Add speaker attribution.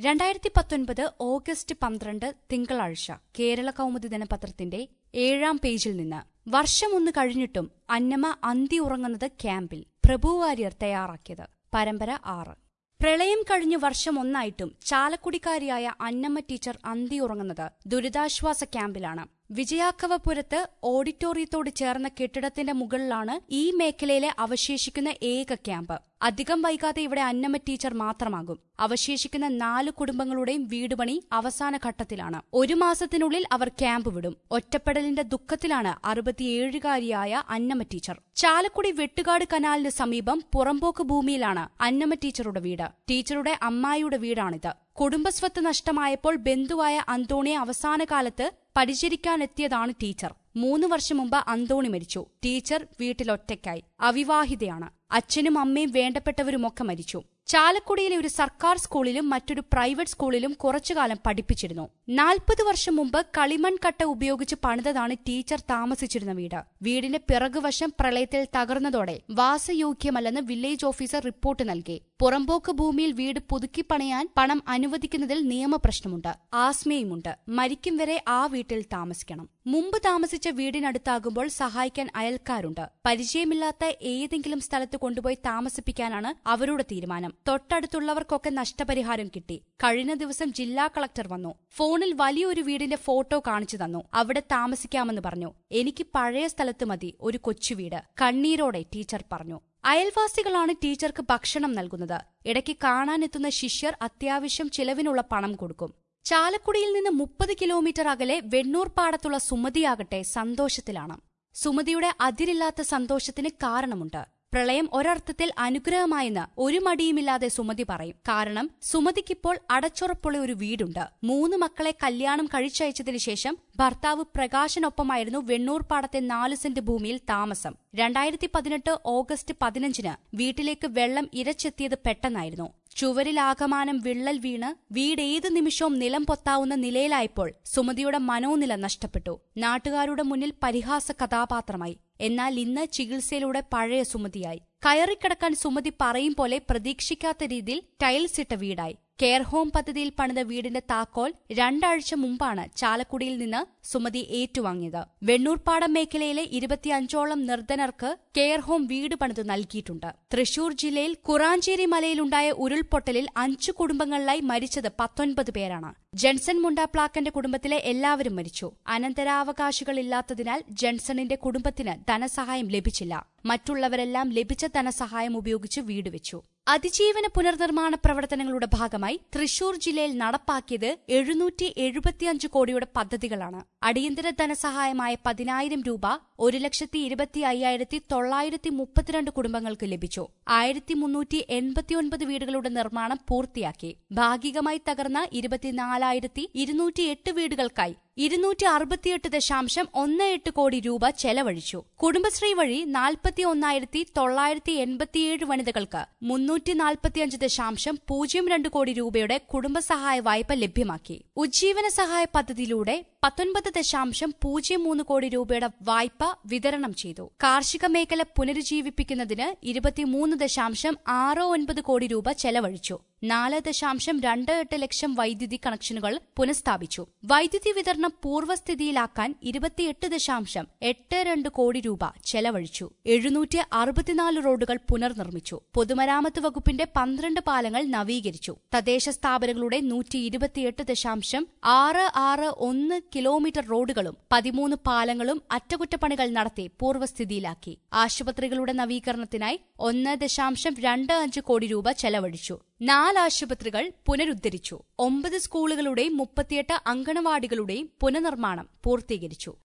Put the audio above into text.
Speaker 1: രണ്ടായിരത്തി പത്തൊൻപത് ഓഗസ്റ്റ് പന്ത്രണ്ട് തിങ്കളാഴ്ച കേരള കൗമുദി ദിനപത്രത്തിന്റെ ഏഴാം പേജിൽ നിന്ന് വർഷം ഒന്ന് കഴിഞ്ഞിട്ടും അന്നമ്മ അന്തി ഉറങ്ങുന്നത് ക്യാമ്പിൽ പ്രഭു വാര്യർ തയ്യാറാക്കിയത് പരമ്പര ആറ് പ്രളയം കഴിഞ്ഞ് വർഷം ഒന്നായിട്ടും ചാലക്കുടിക്കാരിയായ അന്നമ്മ ടീച്ചർ അന്തി ഉറങ്ങുന്നത് ദുരിതാശ്വാസ ക്യാമ്പിലാണ് വിജയാക്കവപുരത്ത് ഓഡിറ്റോറിയത്തോട് ചേർന്ന കെട്ടിടത്തിന്റെ മുകളിലാണ് ഈ മേഖലയിലെ അവശേഷിക്കുന്ന ഏക ക്യാമ്പ് അധികം വൈകാതെ ഇവിടെ അന്നമ്മ ടീച്ചർ മാത്രമാകും അവശേഷിക്കുന്ന നാല് കുടുംബങ്ങളുടെയും വീടുപണി അവസാന ഘട്ടത്തിലാണ് ഒരു മാസത്തിനുള്ളിൽ അവർ ക്യാമ്പ് വിടും ഒറ്റപ്പെടലിന്റെ ദുഃഖത്തിലാണ് അറുപത്തിയേഴുകാരിയായ അന്നമ്മ ടീച്ചർ ചാലക്കുടി വെട്ടുകാട് കനാലിന് സമീപം പുറമ്പോക്ക് ഭൂമിയിലാണ് അന്നമ്മ ടീച്ചറുടെ വീട് ടീച്ചറുടെ അമ്മായിയുടെ വീടാണിത് കുടുംബസ്വത്ത് നഷ്ടമായപ്പോൾ ബന്ധുവായ അന്തോണിയെ അവസാന കാലത്ത് പരിചരിക്കാനെത്തിയതാണ് ടീച്ചർ മൂന്ന് വർഷം മുമ്പ് അന്തോണി മരിച്ചു ടീച്ചർ വീട്ടിലൊറ്റയ്ക്കായി അവിവാഹിതയാണ് അച്ഛനും അമ്മയും വേണ്ടപ്പെട്ടവരുമൊക്കെ മരിച്ചു ചാലക്കുടിയിലെ ഒരു സർക്കാർ സ്കൂളിലും മറ്റൊരു പ്രൈവറ്റ് സ്കൂളിലും കുറച്ചുകാലം പഠിപ്പിച്ചിരുന്നു നാൽപ്പത് വർഷം മുമ്പ് കളിമൺ കട്ട ഉപയോഗിച്ച് പണിതതാണ് ടീച്ചർ താമസിച്ചിരുന്ന വീട് വീടിന്റെ പിറകുവശം പ്രളയത്തിൽ തകർന്നതോടെ വാസയോഗ്യമല്ലെന്ന് വില്ലേജ് ഓഫീസർ റിപ്പോർട്ട് നൽകി പുറമ്പോക്ക് ഭൂമിയിൽ വീട് പുതുക്കി പണിയാൻ പണം അനുവദിക്കുന്നതിൽ നിയമപ്രശ്നമുണ്ട് ആസ്മയുമുണ്ട് മരിക്കും വരെ ആ വീട്ടിൽ താമസിക്കണം മുമ്പ് താമസിച്ച വീടിനടുത്താകുമ്പോൾ സഹായിക്കാൻ അയൽക്കാരുണ്ട് പരിചയമില്ലാത്ത ഏതെങ്കിലും സ്ഥലത്ത് കൊണ്ടുപോയി താമസിപ്പിക്കാനാണ് അവരുടെ തീരുമാനം തൊട്ടടുത്തുള്ളവർക്കൊക്കെ നഷ്ടപരിഹാരം കിട്ടി കഴിഞ്ഞ ദിവസം ജില്ലാ കളക്ടർ വന്നു ഫോണിൽ വലിയൊരു വീടിന്റെ ഫോട്ടോ കാണിച്ചു തന്നു അവിടെ താമസിക്കാമെന്ന് പറഞ്ഞു എനിക്ക് പഴയ സ്ഥലത്ത് മതി ഒരു കൊച്ചുവീട് കണ്ണീരോടെ ടീച്ചർ പറഞ്ഞു അയൽവാസികളാണ് ടീച്ചർക്ക് ഭക്ഷണം നൽകുന്നത് ഇടയ്ക്ക് കാണാനെത്തുന്ന ശിഷ്യർ അത്യാവശ്യം ചിലവിനുള്ള പണം കൊടുക്കും ചാലക്കുടിയിൽ നിന്ന് മുപ്പത് കിലോമീറ്റർ അകലെ വെണ്ണൂർ പാടത്തുള്ള സുമതിയാകട്ടെ സന്തോഷത്തിലാണ് സുമതിയുടെ അതിരില്ലാത്ത സന്തോഷത്തിന് കാരണമുണ്ട് പ്രളയം ഒരർത്ഥത്തിൽ അനുഗ്രഹമായെന്ന് ഒരു മടിയുമില്ലാതെ സുമതി പറയും കാരണം സുമതിക്കിപ്പോൾ അടച്ചുറപ്പുള്ള ഒരു വീടുണ്ട് മൂന്ന് മക്കളെ കല്യാണം കഴിച്ചയച്ചതിനു ശേഷം ഭർത്താവ് പ്രകാശനൊപ്പമായിരുന്നു വെണ്ണൂർ പാടത്തെ നാല് സെന്റ് ഭൂമിയിൽ താമസം രണ്ടായിരത്തി പതിനെട്ട് ഓഗസ്റ്റ് പതിനഞ്ചിന് വീട്ടിലേക്ക് വെള്ളം ഇരച്ചെത്തിയത് പെട്ടെന്നായിരുന്നു ചുവരിലാകമാനം വിള്ളൽ വീണ് വീട് ഏതു നിമിഷവും നിലം പൊത്താവുന്ന നിലയിലായപ്പോൾ സുമതിയുടെ മനോനില നഷ്ടപ്പെട്ടു നാട്ടുകാരുടെ മുന്നിൽ പരിഹാസ കഥാപാത്രമായി എന്നാൽ ഇന്ന് ചികിത്സയിലൂടെ പഴയ സുമതിയായി കയറിക്കിടക്കാൻ സുമതി പറയും പോലെ പ്രതീക്ഷിക്കാത്ത രീതിയിൽ ടൈൽസ് ഇട്ട വീടായി കെയർ ഹോം പദ്ധതിയിൽ പണിത വീടിന്റെ താക്കോൽ രണ്ടാഴ്ച മുമ്പാണ് ചാലക്കുടിയിൽ നിന്ന് സുമതി ഏറ്റുവാങ്ങിയത് വെണ്ണൂർപ്പാടം മേഖലയിലെ ഇരുപത്തിയഞ്ചോളം നിർധനർക്ക് കെയർ ഹോം വീട് പണിത് നൽകിയിട്ടുണ്ട് തൃശൂർ ജില്ലയിൽ കുറാഞ്ചേരി മലയിലുണ്ടായ ഉരുൾപൊട്ടലിൽ അഞ്ചു കുടുംബങ്ങളിലായി മരിച്ചത് പത്തൊൻപത് പേരാണ് ജെൻസൺ മുണ്ടാപ്ലാക്കന്റെ കുടുംബത്തിലെ എല്ലാവരും മരിച്ചു അനന്തരാവകാശികളില്ലാത്തതിനാൽ ജെൻസണിന്റെ കുടുംബത്തിന് ധനസഹായം ലഭിച്ചില്ല മറ്റുള്ളവരെല്ലാം ലഭിച്ച ധനസഹായം ഉപയോഗിച്ച് വീട് വെച്ചു അതിജീവന പുനർനിർമ്മാണ പ്രവർത്തനങ്ങളുടെ ഭാഗമായി തൃശൂർ ജില്ലയിൽ നടപ്പാക്കിയത് എഴുന്നൂറ്റി എഴുപത്തിയഞ്ച് കോടിയുടെ പദ്ധതികളാണ് അടിയന്തര ധനസഹായമായ പതിനായിരം രൂപ ഒരു ലക്ഷത്തി ഇരുപത്തി അയ്യായിരത്തി തൊള്ളായിരത്തി മുപ്പത്തിരണ്ട് കുടുംബങ്ങൾക്ക് ലഭിച്ചു ആയിരത്തി മുന്നൂറ്റി എൺപത്തിയൊൻപത് വീടുകളുടെ നിർമ്മാണം പൂർത്തിയാക്കി ഭാഗികമായി തകർന്ന ഇരുപത്തിനാലായിരത്തി ഇരുന്നൂറ്റിയെട്ട് വീടുകൾക്കായി ഇരുന്നൂറ്റി അറുപത്തിയെട്ട് ദശാംശം ഒന്ന് എട്ട് കോടി രൂപ ചെലവഴിച്ചു കുടുംബശ്രീ വഴി നാൽപ്പത്തി ഒന്നായിരത്തി തൊള്ളായിരത്തി എൺപത്തിയേഴ് വനിതകൾക്ക് മുന്നൂറ്റി നാൽപ്പത്തിയഞ്ച് ദശാംശം പൂജ്യം രണ്ട് കോടി രൂപയുടെ കുടുംബസഹായ വായ്പ ലഭ്യമാക്കി ഉജ്ജീവന സഹായ പദ്ധതിയിലൂടെ പത്തൊൻപത് ദശാംശം പൂജ്യം മൂന്ന് കോടി രൂപയുടെ വായ്പ വിതരണം ചെയ്തു കാർഷിക മേഖല പുനരുജ്ജീവിപ്പിക്കുന്നതിന് ഇരുപത്തിമൂന്ന് ദശാംശം ആറ് ഒൻപത് കോടി രൂപ ചെലവഴിച്ചു നാല് ദശാംശം രണ്ട് എട്ട് ലക്ഷം വൈദ്യുതി കണക്ഷനുകൾ പുനഃസ്ഥാപിച്ചു വൈദ്യുതി വിതരണം പൂർവ്വസ്ഥിതിയിലാക്കാൻ ഇരുപത്തിയെട്ട് ദശാംശം എട്ട് രണ്ട് കോടി രൂപ ചെലവഴിച്ചു എഴുന്നൂറ്റി അറുപത്തിനാല് റോഡുകൾ പുനർനിർമ്മിച്ചു പൊതുമരാമത്ത് വകുപ്പിന്റെ പന്ത്രണ്ട് പാലങ്ങൾ നവീകരിച്ചു തദ്ദേശ സ്ഥാപനങ്ങളുടെ നൂറ്റി ഇരുപത്തിയെട്ട് ദശാംശം ആറ് ആറ് ഒന്ന് കിലോമീറ്റർ റോഡുകളും പതിമൂന്ന് പാലങ്ങളും അറ്റകുറ്റപ്പണികൾ നടത്തി പൂർവ്വസ്ഥിതിയിലാക്കി ആശുപത്രികളുടെ നവീകരണത്തിനായി ഒന്ന് ദശാംശം രണ്ട് അഞ്ച് കോടി രൂപ ചെലവഴിച്ചു നാല് ആശുപത്രികൾ പുനരുദ്ധരിച്ചു ഒമ്പത് സ്കൂളുകളുടെയും മുപ്പത്തിയെട്ട് അങ്കണവാടികളുടെയും പുനർനിർമ്മാണം പൂർത്തീകരിച്ചു